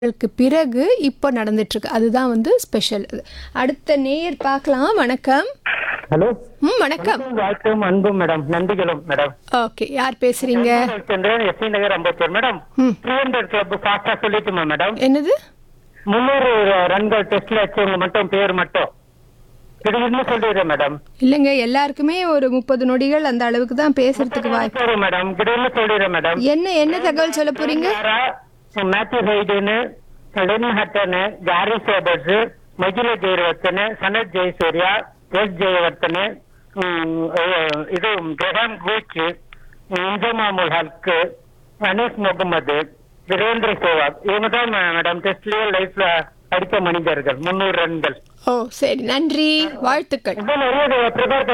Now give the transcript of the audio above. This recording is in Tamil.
க்கு பிறகு இப்போ நடந்துட்டு இருக்கு அதுதான் வந்து ஸ்பெஷல் அடுத்த நேயர் பார்க்கலாம் வணக்கம் ஹலோ ம் வணக்கம் வணக்கம் அன்பும் மேடம் நந்திகளும் மேடம் ஓகே யார் பேசுறீங்க சந்திரன் எஸ்வி நகர் அம்பத்தூர் மேடம் ம் த்ரீ ஹண்ட்ரட் கிளப் ஃபாஸ்டா சொல்லிட்டுமா மேடம் என்னது முந்நூறு ரன்கள் டெஸ்ட்ல வச்சவங்க மட்டும் பேர் மட்டும் திடீர்னு சொல்லிடுறேன் மேடம் இல்லைங்க எல்லாருக்குமே ஒரு முப்பது நொடிகள் அந்த அளவுக்கு தான் பேசுறதுக்கு வாய்ப்பு சரி மேடம் திடீர்னு சொல்லிடுறேன் மேடம் என்ன என்ன தகவல் சொல்ல போறீங்க Matthew Hayden Len Hutton Garry Sobers மஜில ஜெயவர்த்தனு சனத் ஜெயசூர்யா எஸ் ஜெயவர்த்தனு ம், அஹ், இது கிரஹாம் கூச் இன்ஜமாமுல் ஹல்க் அனீஸ் முகமது வீரேந்திர சேவாக் இவங்க தான் மேடம் டெஸ்ட்லயே லைஃப்ல அடித்த மனிதர்கள் முன்னூறு ரன்கள் ஓ சரி நன்றி வாழ்த்துக்கள் இன்னும் நிறைய ப்ரிப்பேர்